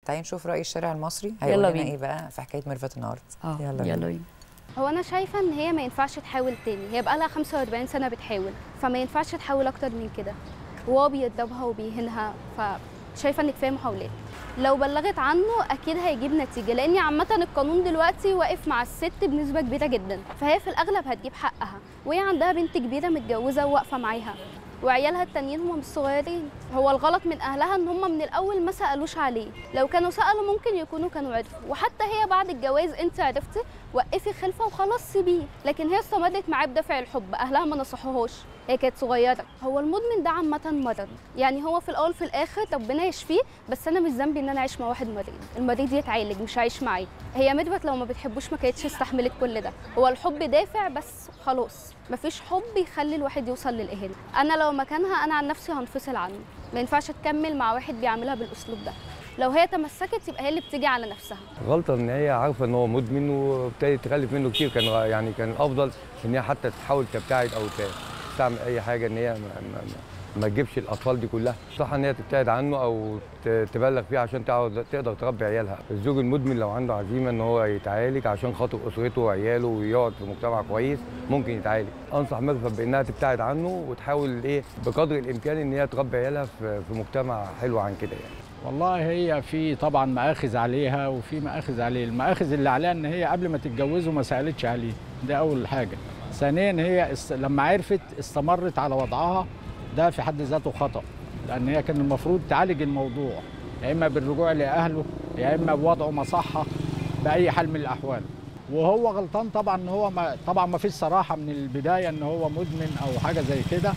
تعالي نشوف راي الشارع المصري يلا هيقول لنا بينا. ايه بقى في حكايه ميرفت النهارده اه يلا يلا بينا. بينا هو انا شايفه ان هي ما ينفعش تحاول تاني هي بقالها 45 سنه بتحاول فما ينفعش تحاول اكتر من كده وهو بيضربها وبيهينها فشايفه ان كفايه محاولات لو بلغت عنه اكيد هيجيب نتيجه لان عامه القانون دلوقتي واقف مع الست بنسبه كبيره جدا فهي في الاغلب هتجيب حقها وهي عندها بنت كبيره متجوزه وواقفه معاها وعيالها التانيين هم مش صغيرين هو الغلط من اهلها ان هم من الاول ما سالوش عليه لو كانوا سالوا ممكن يكونوا كانوا عرفوا وحتى هي بعد الجواز انت عرفتي وقفي خلفه وخلاص سيبيه لكن هي استمرت معاه بدافع الحب اهلها ما نصحوهاش هي كانت صغيره هو المدمن ده عامه مرض يعني هو في الاول في الاخر ربنا يشفيه بس انا مش ذنبي ان انا اعيش مع واحد مريض المريض يتعالج مش عايش معاه هي مدبت لو ما بتحبوش ما كانتش استحملت كل ده هو الحب دافع بس خلاص مفيش حب يخلي الواحد يوصل للاهانه انا لو مكانها انا عن نفسي هنفصل عنه ما ينفعش تكمل مع واحد بيعملها بالاسلوب ده لو هي تمسكت يبقى هي اللي بتيجي على نفسها غلطه ان هي عارفه ان هو مدمن وابتدت تخلف منه كتير كان غ- يعني كان الافضل ان هي حتى تحاول تبتعد او ت- تعمل اي حاجه ان هي ما, ما, ما, ما تجيبش الاطفال دي كلها صح ان هي تبتعد عنه او ت- تبلغ فيه عشان تعرف تقدر تربي عيالها الزوج المدمن لو عنده عزيمه ان هو يتعالج عشان خاطر اسرته وعياله ويقعد في مجتمع كويس ممكن يتعالج انصح ميرفت بانها تبتعد عنه وتحاول ايه بقدر الامكان ان هي تربي عيالها في في مجتمع حلو عن كده يعني والله هي في طبعا مآخذ عليها وفي مآخذ عليه المآخذ اللي عليها ان هي قبل ما تتجوزه ما سألتش عليه ده اول حاجة ثانيا هي است... لما عرفت استمرت على وضعها ده في حد ذاته خطأ لان هي كان المفروض تعالج الموضوع يا اما بالرجوع لاهله يا اما بوضعه مصحة باي حال من الاحوال وهو غلطان طبعا ان هو ما طبعا ما فيش صراحه من البدايه ان هو مدمن او حاجه زي كده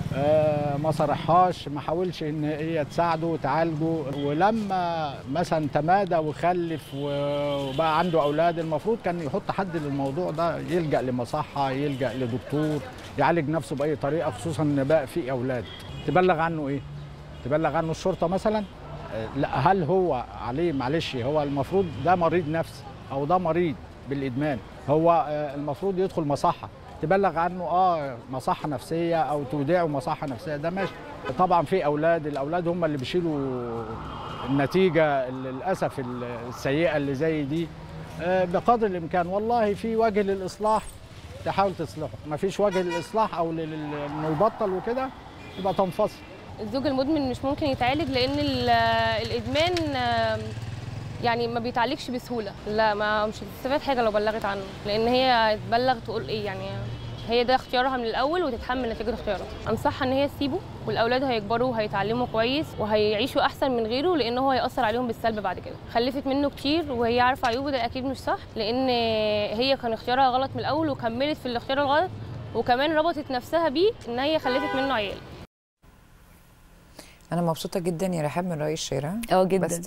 آه، ما صرحهاش ما حاولش ان هي تساعده وتعالجه ولما مثلا تمادى وخلف وبقى عنده اولاد المفروض كان يحط حد للموضوع ده يلجا لمصحه يلجا لدكتور يعالج نفسه باي طريقه خصوصا ان بقى في اولاد تبلغ عنه ايه تبلغ عنه الشرطه مثلا آه، لا هل هو عليه معلش هو المفروض ده مريض نفسي او ده مريض بالادمان هو آه، المفروض يدخل مصحه تبلغ عنه اه مصحه نفسيه او تودعه مصحه نفسيه ده ماشي طبعا في اولاد الاولاد هم اللي بيشيلوا النتيجه للاسف السيئه اللي زي دي آه، بقدر الامكان والله في وجه للاصلاح تحاول تصلحه ما فيش وجه للاصلاح او لل- انه يبطل وكده يبقى تنفصل الزوج المدمن مش ممكن يتعالج لان ال- الادمان آم، يعني ما بيتعالجش بسهوله لا ما مش هتستفاد حاجه لو بلغت عنه لان هي هتبلغ تقول ايه يعني هي ده اختيارها من الاول وتتحمل نتيجه اختيارها انصحها ان هي تسيبه والاولاد هيكبروا وهيتعلموا كويس وهيعيشوا احسن من غيره لان هو هياثر عليهم بالسلب بعد كده خلفت منه كتير وهي عارفه عيوبه ده اكيد مش صح لان هي كان اختيارها غلط من الاول وكملت في الاختيار الغلط وكمان ربطت نفسها بيه ان هي خلفت منه عيال انا مبسوطه جدا يا رحاب من راي الشارع اه بس جدا